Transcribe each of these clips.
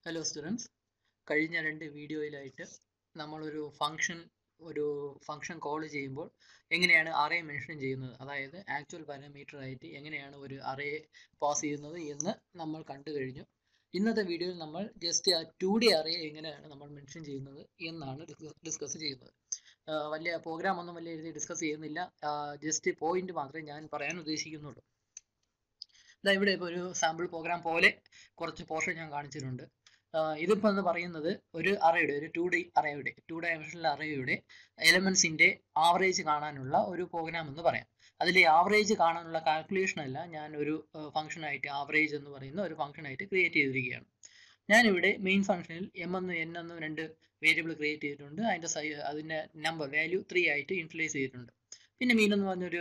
hello students കഴിഞ്ഞ രണ്ട് വീഡിയോയിലായിട്ട് നമ്മളൊരു ഫംഗ്ഷൻ ഒരു ഫംഗ്ഷൻ കോൾ ചെയ്യുമ്പോൾ എങ്ങനെയാണ് അറേ മെൻഷൻ ചെയ്യുന്നത് അതായത് ആക്ച്വൽ പാരാമീറ്റർ ആയിട്ട് എങ്ങനെയാണ് ഒരു അറേ പാസ് ചെയ്യുന്നത് എന്ന് നമ്മൾ കണ്ടു കഴിഞ്ഞു ഇന്നത്തെ വീഡിയോയിൽ നമ്മൾ ജസ്റ്റ് ആ ടു ഡി അറേ എങ്ങനെയാണ് നമ്മൾ മെൻഷൻ ചെയ്യുന്നത് എന്നാണ് ഡിസ്കസ് ചെയ്യുന്നത് ആ, വലിയ പ്രോഗ്രാം ഒന്നും വലിയ രീതിയിൽ ഡിസ്കസ് ചെയ്യുന്നില്ല ജസ്റ്റ് പോയിന്റ് മാത്രമേ ഞാൻ പറയാൻ ഉദ്ദേശിക്കുന്നുള്ളൂ ഇതാ ഇവിടെ ഇപ്പോൾ ഒരു സാമ്പിൾ പ്രോഗ്രാം പോലെ കുറച്ച് പോർഷൻ ഞാൻ കാണിച്ചിട്ടുണ്ട് ആഹ് ഇതിപ്പോ എന്ന് പറയുന്നത് ഒരു അറയുടെ ഒരു ടു ഡി അറയുടെ ടു ഡയമെൻഷണൽ അറയുടെ എലമെന്റ്സിന്റെ ആവറേജ് കാണാനുള്ള ഒരു പ്രോഗ്രാം എന്ന് പറയാം അതിൽ ആവറേജ് കാണാനുള്ള കാൽക്കുലേഷൻ അല്ല ഞാൻ ഒരു ഫംഗ്ഷൻ ആയിട്ട് ആവറേജ് എന്ന് പറയുന്ന ഒരു ഫംഗ്ഷൻ ആയിട്ട് ക്രിയേറ്റ് ചെയ്തിരിക്കുകയാണ് ഞാനിവിടെ മെയിൻ ഫംഗ്ഷനിൽ എം എന്നും എൻ എന്നും രണ്ട് വേരിയബിൾ ക്രിയേറ്റ് ചെയ്തിട്ടുണ്ട് അതിന്റെ സൈ അതിന്റെ നമ്പർ വാല്യൂ ത്രീ ആയിട്ട് ഇൻഫ്ലേസ് ചെയ്തിട്ടുണ്ട് പിന്നെ മീൻ എന്ന് പറഞ്ഞൊരു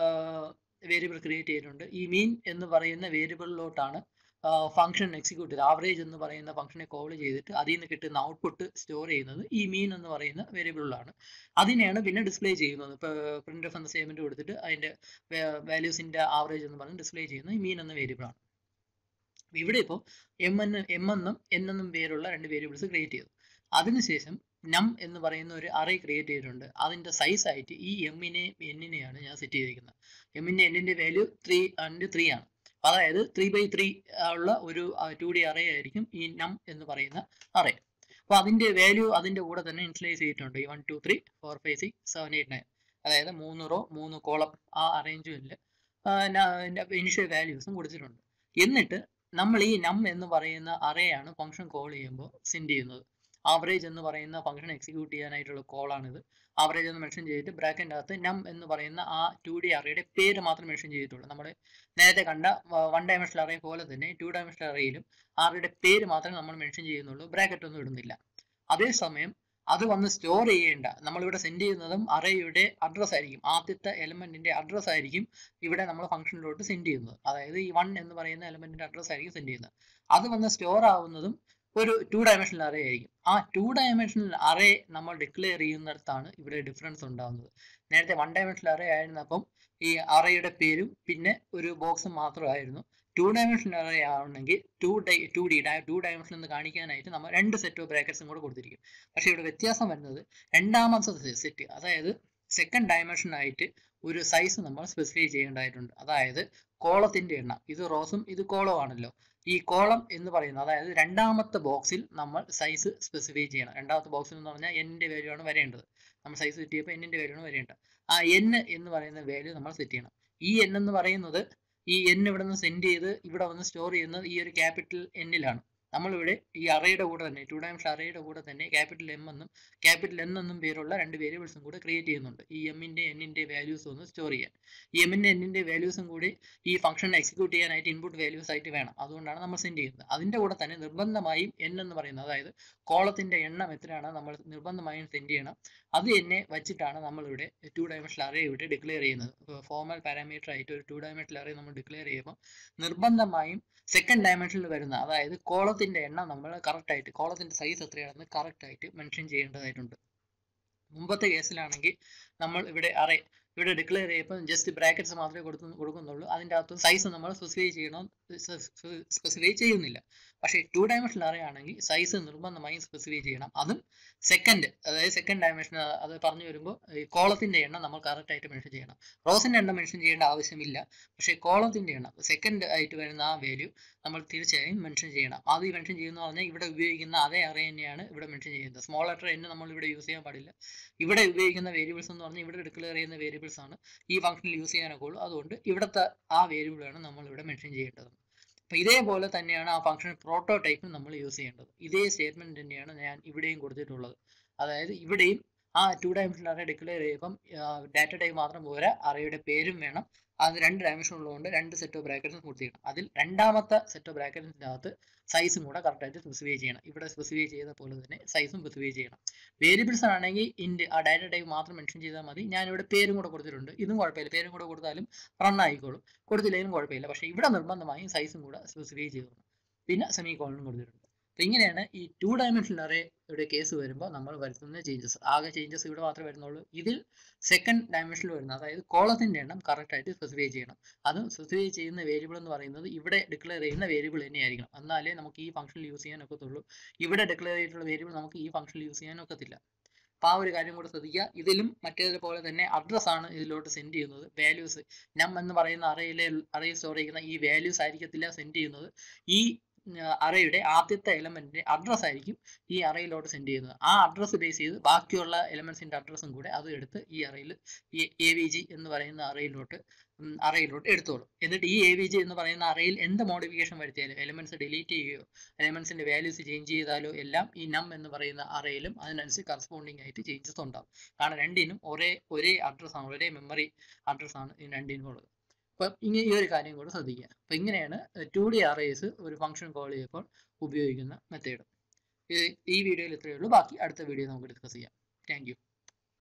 വേരിയബിൾ ക്രിയേറ്റ് ചെയ്തിട്ടുണ്ട് ഈ മീൻ എന്ന് പറയുന്ന വേരിയബിളിലോട്ടാണ് ഫംഗ്ഷൻ എക്സിക്യൂട്ട് ചെയ്ത് ആവറേജ് എന്ന് പറയുന്ന ഫംഗ്ഷനെ കോൾ ചെയ്തിട്ട് അതിൽ നിന്ന് കിട്ടുന്ന ഔട്ട്പുട്ട് സ്റ്റോർ ചെയ്യുന്നത് ഈ മീൻ എന്ന് പറയുന്ന വേരിയബിളിലാണ് അതിനെയാണ് പിന്നെ ഡിസ്പ്ലേ ചെയ്യുന്നത് ഇപ്പോൾ പ്രിന്റ് എഫ് എന്ന സ്റ്റേറ്റ്മെന്റ് കൊടുത്തിട്ട് അതിന്റെ വാല്യൂസിന്റെ ആവറേജ് എന്ന് പറഞ്ഞ് ഡിസ്പ്ലേ ചെയ്യുന്നത് ഈ മീൻ എന്ന വേരിയബിളാണ് ഇവിടെ ഇപ്പോൾ എം എൻ എം എന്നും എൻ എന്നും പേരുള്ള രണ്ട് വേരിയബിൾസ് ക്രിയേറ്റ് ചെയ്തു അതിനുശേഷം നം എന്ന് പറയുന്ന ഒരു അറേ ക്രിയേറ്റ് ചെയ്തിട്ടുണ്ട് അതിന്റെ സൈസ് ആയിട്ട് ഈ എമ്മിനെ എന്നിനെയാണ് ഞാൻ സെറ്റ് ചെയ്തിരിക്കുന്നത് എമ്മിന്റെ എന്നിന്റെ വാല്യൂ ത്രീ ആൻഡ് ത്രീ ആണ് അതായത് ത്രീ ബൈ ത്രീ ഉള്ള ഒരു ടു ഡി അറേ ആയിരിക്കും ഈ നം എന്ന് പറയുന്ന അറേ അപ്പൊ അതിന്റെ വാല്യൂ അതിന്റെ കൂടെ തന്നെ ഇൻസ്ലൈസ് ചെയ്തിട്ടുണ്ട് ഈ one two three four five six seven eight nine അതായത് മൂന്ന് റോ മൂന്ന് കോളം ആ അറേഞ്ച്മെന്റിൽ ഇനിഷ്യൽ വാല്യൂസും കൊടുത്തിട്ടുണ്ട് എന്നിട്ട് നമ്മൾ ഈ നം എന്ന് പറയുന്ന അറേയാണ് ഫംഗ്ഷൻ കോൾ ചെയ്യുമ്പോൾ സെൻഡ് ചെയ്യുന്നത് ആവറേജ് എന്ന് പറയുന്ന ഫംഗ്ഷൻ എക്സിക്യൂട്ട് ചെയ്യാനായിട്ടുള്ള കോളാണിത് ആവറേജ് എന്ന് മെൻഷൻ ചെയ്തിട്ട് ബ്രാക്കറ്റിൻ്റെ അകത്ത് നം എന്ന് പറയുന്ന ആ ടു ഡി അറേയുടെ പേര് മാത്രം മെൻഷൻ ചെയ്തിട്ടുള്ളൂ നമ്മൾ നേരത്തെ കണ്ട വൺ ഡയമെൻഷണൽ അറേ പോലെ തന്നെ ടു ഡയമെൻഷണൽ അറേയിലും അറേയുടെ പേര് മാത്രമേ നമ്മൾ മെൻഷൻ ചെയ്യുന്നുള്ളൂ ബ്രാക്കറ്റ് ഒന്നും ഇടുന്നില്ല അതേസമയം അത് വന്ന് സ്റ്റോർ ചെയ്യേണ്ട നമ്മളിവിടെ സെൻഡ് ചെയ്യുന്നതും അറേയുടെ അഡ്രസ് ആയിരിക്കും ആദ്യത്തെ എലമെന്റിന്റെ അഡ്രസ് ആയിരിക്കും ഇവിടെ നമ്മൾ ഫംഗ്ഷനിലോട്ട് സെൻഡ് ചെയ്യുന്നത് അതായത് ഈ വൺ എന്ന് പറയുന്ന എലമെന്റിന്റെ അഡ്രസ് ആയിരിക്കും സെൻഡ് ചെയ്യുന്നത് അത് വന്ന് സ്റ്റോർ ആവുന്നതും ഒരു ടു ഡയമെൻഷണൽ അറേ ആയിരിക്കും ആ ടു ഡയമെൻഷണൽ അറേ നമ്മൾ ഡിക്ലെയർ ചെയ്യുന്നിടത്താണ് ഇവിടെ ഡിഫറൻസ് ഉണ്ടാകുന്നത് നേരത്തെ വൺ ഡയമെൻഷണൽ അറേ ആയിരുന്നപ്പം ഈ അറേയുടെ പേരും പിന്നെ ഒരു ബോക്സും മാത്രമായിരുന്നു ടു ഡയമെൻഷണൽ അറേ ആവണമെങ്കിൽ ടു ഡൈ ടു ഡി ടു ഡയമെൻഷൻ എന്ന് കാണിക്കാനായിട്ട് നമ്മൾ രണ്ട് സെറ്റ് ഓഫ് ബ്രാക്കറ്റ്സും കൂടെ കൊടുത്തിരിക്കും പക്ഷേ ഇവിടെ വ്യത്യാസം വരുന്നത് രണ്ടാമത്തെ സെറ്റ് അതായത് സെക്കൻഡ് ഡയമെൻഷൻ ആയിട്ട് ഒരു സൈസ് നമ്മൾ സ്പെസിഫൈ ചെയ്യേണ്ടതായിട്ടുണ്ട് അതായത് കോളത്തിന്റെ എണ്ണം ഇത് റോസും ഇത് കോളവും ആണല്ലോ ഈ കോളം എന്ന് പറയുന്നത് അതായത് രണ്ടാമത്തെ ബോക്സിൽ നമ്മൾ സൈസ് സ്പെസിഫൈ ചെയ്യണം രണ്ടാമത്തെ ബോക്സിൽ എന്ന് പറഞ്ഞാൽ എന്നിന്റെ വാല്യൂ ആണ് വരേണ്ടത് നമ്മൾ സൈസ് സെറ്റ് ചെയ്യുമ്പോൾ എന്നിന്റെ വാല്യൂ ആണ് വരേണ്ടത് ആ എൻ എന്ന് പറയുന്ന വാല്യൂ നമ്മൾ സെറ്റ് ചെയ്യണം ഈ എൻ എന്ന് പറയുന്നത് ഈ എൻ ഇവിടെ നിന്ന് സെൻഡ് ചെയ്ത് ഇവിടെ വന്ന് സ്റ്റോർ ചെയ്യുന്നത് ഈ ഒരു ക്യാപിറ്റൽ എന്നിലാണ് നമ്മളിവിടെ ഈ അറയുടെ കൂടെ തന്നെ ടു ടൈംസ് അറയുടെ കൂടെ തന്നെ ക്യാപിറ്റൽ എം എന്നും ക്യാപിറ്റൽ എൻ എന്നും പേരുള്ള രണ്ട് വേരിയബിൾസും കൂടെ ക്രിയേറ്റ് ചെയ്യുന്നുണ്ട് ഈ എമ്മിന്റെ എന്നിന്റെ വാല്യൂസ് ഒന്ന് സ്റ്റോർ ചെയ്യാൻ ഈ എമ്മിന്റെ എന്നിന്റെ വാല്യൂസും കൂടി ഈ ഫംഗ്ഷൻ എക്സിക്യൂട്ട് ചെയ്യാനായിട്ട് ഇൻപുട്ട് വാല്യൂസ് ആയിട്ട് വേണം അതുകൊണ്ടാണ് നമ്മൾ സെൻഡ് ചെയ്യുന്നത് അതിന്റെ കൂടെ തന്നെ നിർബന്ധമായും എൻ എന്ന് പറയുന്നത് അതായത് കോളത്തിന്റെ എണ്ണം എത്രയാണ് നമ്മൾ നിർബന്ധമായും സെൻഡ് ചെയ്യണം അത് എന്നെ വെച്ചിട്ടാണ് നമ്മളിവിടെ ടു ഡയമെൻഷണൽ അറേ ഇവിടെ ഡിക്ലെയർ ചെയ്യുന്നത് ഫോർമൽ പാരാമീറ്റർ ആയിട്ട് ഒരു ടു ഡയമെൻഷണൽ അറേ നമ്മൾ ഡിക്ലെയർ ചെയ്യുമ്പോൾ നിർബന്ധമായും സെക്കൻഡ് ഡയമെൻഷനിൽ വരുന്ന അതായത് കോളത്തിന്റെ എണ്ണം നമ്മൾ കറക്റ്റ് ആയിട്ട് കോളത്തിന്റെ സൈസ് എത്രയാണെന്ന് കറക്റ്റ് ആയിട്ട് മെൻഷൻ ചെയ്യേണ്ടതായിട്ടുണ്ട് മുമ്പത്തെ കേസിലാണെങ്കിൽ നമ്മൾ ഇവിടെ അറേ ഇവിടെ ഡിക്ലെയർ ചെയ്യുമ്പോൾ ജസ്റ്റ് ബ്രാക്കറ്റ്സ് മാത്രമേ കൊടുത്തു കൊടുക്കുന്നുള്ളൂ അതിൻ്റെ അകത്ത് സൈസ് നമ്മൾ സ്പെസിഫൈ ചെയ്യണം സ്പെസിഫൈ ചെയ്യുന്നില്ല പക്ഷേ ടു ഡയമെൻഷണൽ അറേ ആണെങ്കിൽ സൈസ് നിർബന്ധമായും സ്പെസിഫൈ ചെയ്യണം അതും സെക്കൻഡ് അതായത് സെക്കൻഡ് ഡയമെൻഷൻ അത് പറഞ്ഞു വരുമ്പോൾ ഈ കോളത്തിന്റെ എണ്ണം നമ്മൾ കറക്റ്റ് ആയിട്ട് മെൻഷൻ ചെയ്യണം റോസിന്റെ എണ്ണം മെൻഷൻ ചെയ്യേണ്ട ആവശ്യമില്ല പക്ഷേ കോളത്തിന്റെ എണ്ണം സെക്കൻഡ് ആയിട്ട് വരുന്ന ആ വാല്യൂ നമ്മൾ തീർച്ചയായും മെൻഷൻ ചെയ്യണം അത് മെൻഷൻ ചെയ്യുന്ന പറഞ്ഞാൽ ഇവിടെ ഉപയോഗിക്കുന്ന അതേ അറേ തന്നെയാണ് ഇവിടെ മെൻഷൻ ചെയ്യുന്നത് സ്മോൾ ലെറ്റർ എന്ന് നമ്മൾ ഇവിടെ യൂസ് ചെയ്യാൻ പാടില്ല ഇവിടെ ഉപയോഗിക്കുന്ന വേരിയബിൾസ് എന്ന് പറഞ്ഞാൽ ഇവിടെ ഡിക്ലെയർ ചെയ്യുന്ന വേരിയബിൾസ് ആണ് ഈ ഫംഗ്ഷനിൽ യൂസ് ചെയ്യാനൊക്കെ ഉള്ളൂ അതുകൊണ്ട് ഇവിടുത്തെ ആ വേരിയബിളാണ് നമ്മൾ ഇവിടെ മെൻഷൻ ചെയ്യേണ്ടത് അപ്പൊ ഇതേപോലെ തന്നെയാണ് ആ ഫംഗ്ഷൻ പ്രോട്ടോടൈപ്പിൽ നമ്മൾ യൂസ് ചെയ്യേണ്ടത് ഇതേ സ്റ്റേറ്റ്മെന്റ് തന്നെയാണ് ഞാൻ ഇവിടെയും കൊടുത്തിട്ടുള്ളത് അതായത് ഇവിടെയും ആ ടു ഡയമെൻഷണൽ അറേ ഡിക്ലെയർ ചെയ്യുമ്പം ഡാറ്റ ടൈപ്പ് മാത്രം പോരാ അറേയുടെ പേരും വേണം അത് രണ്ട് ഡയമെൻഷൻ ഉള്ളതുകൊണ്ട് രണ്ട് സെറ്റ് ഓഫ് ബ്രാക്കറ്റ്സും കൊടുത്തിരിക്കണം അതിൽ രണ്ടാമത്തെ സെറ്റ് ഓഫ് ബ്രാക്കറ്റിൻ്റെ അകത്ത് സൈസും കൂടെ കറക്റ്റായിട്ട് സ്പെസിഫൈ ചെയ്യണം ഇവിടെ സ്പെസിഫൈ ചെയ്ത പോലെ തന്നെ സൈസും സ്പെസിഫൈ ചെയ്യണം വേരിയബിൾസ് ആണെങ്കിൽ ഇൻഡ് ആ ഡാറ്റ ടൈപ്പ് മാത്രം മെൻഷൻ ചെയ്താൽ മതി ഞാനിവിടെ പേരും കൂടെ കൊടുത്തിട്ടുണ്ട് ഇതും കുഴപ്പമില്ല പേരും കൂടെ കൊടുത്താലും റൺ ആയിക്കോളും കൊടുത്തില്ലെങ്കിലും കുഴപ്പമില്ല പക്ഷേ ഇവിടെ നിർബന്ധമായും സൈസും കൂടെ സ്പെസിഫൈ ചെയ്തു പിന്നെ സെമി കോളനും കൊടുത്തിട്ടുണ്ട് അപ്പോൾ ഇങ്ങനെയാണ് ഈ ടു ഡയമെൻഷണൽ അറേയുടെ കേസ് വരുമ്പോൾ നമ്മൾ വരുത്തുന്ന ചേഞ്ചസ് ആകെ ചേഞ്ചസ് ഇവിടെ മാത്രമേ വരുന്നുള്ളൂ ഇതിൽ സെക്കൻഡ് ഡയമെൻഷനിൽ വരുന്ന അതായത് കോളത്തിന്റെ എണ്ണം കറക്റ്റ് ആയിട്ട് സ്പെസിഫൈ ചെയ്യണം അതും സ്പെസിഫൈ ചെയ്യുന്ന വേരിയബിൾ എന്ന് പറയുന്നത് ഇവിടെ ഡിക്ലെയർ ചെയ്യുന്ന വേരിയബിൾ തന്നെയായിരിക്കണം എന്നാലേ നമുക്ക് ഈ ഫംഗ്ഷനിൽ യൂസ് ചെയ്യാൻ ഒക്കത്തുള്ളൂ ഇവിടെ ഡിക്ലെയർ ചെയ്തിട്ടുള്ള വേരിയബിൾ നമുക്ക് ഈ ഫംഗ്ഷനിൽ യൂസ് ചെയ്യാൻ ഒക്കത്തില്ല അപ്പോൾ ആ ഒരു കാര്യം കൂടെ ശ്രദ്ധിക്കുക ഇതിലും മറ്റേതുപോലെ തന്നെ അഡ്രസ് ആണ് ഇതിലോട്ട് സെൻഡ് ചെയ്യുന്നത് വാല്യൂസ് നം എന്ന് പറയുന്ന അറയിലെ അറയിൽ സ്റ്റോർ ചെയ്യുന്ന ഈ വാല്യൂസ് ആയിരിക്കത്തില്ല സെൻഡ് ചെയ്യുന്നത് ഈ അറയുടെ ആദ്യത്തെ എലമെന്റിന്റെ അഡ്രസ് ആയിരിക്കും ഈ അറയിലോട്ട് സെൻഡ് ചെയ്യുന്നത് ആ അഡ്രസ്സ് ബേസ് ചെയ്ത് ബാക്കിയുള്ള എലമെന്റ്സിന്റെ അഡ്രസ്സും കൂടെ അത് എടുത്ത് ഈ അറയിൽ ഈ എ വി ജി എന്ന് പറയുന്ന അറയിലോട്ട് അറയിലോട്ട് എടുത്തോളും എന്നിട്ട് ഈ എ വി ജി എന്ന് പറയുന്ന അറയിൽ എന്ത് മോഡിഫിക്കേഷൻ വരുത്തിയാലും എലമെന്റ്സ് ഡിലീറ്റ് ചെയ്യുകയോ എലമെന്റ്സിന്റെ വാല്യൂസ് ചേഞ്ച് ചെയ്താലോ എല്ലാം ഈ നം എന്ന് പറയുന്ന അറയിലും അതിനനുസരിച്ച് കറസ്പോണ്ടിങ് ആയിട്ട് ചേഞ്ചസ് ഉണ്ടാവും കാരണം രണ്ടിനും ഒരേ ഒരേ അഡ്രസ് ആണ് ഒരേ മെമ്മറി അഡ്രസ് ആണ് ഈ രണ്ടിനും ഉള്ളത് അപ്പം ഇങ്ങനെ ഈ ഒരു കാര്യം കൂടെ ശ്രദ്ധിക്കുക അപ്പം ഇങ്ങനെയാണ് ടു ഡി അറേസ് ഒരു ഫംഗ്ഷൻ കോൾ ചെയ്യുമ്പോൾ ഉപയോഗിക്കുന്ന മെത്തേഡ് ഈ വീഡിയോയിൽ ഇത്രയേ ഉള്ളൂ ബാക്കി അടുത്ത വീഡിയോ നമുക്ക് ഡിസ്കസ് ചെയ്യാം താങ്ക്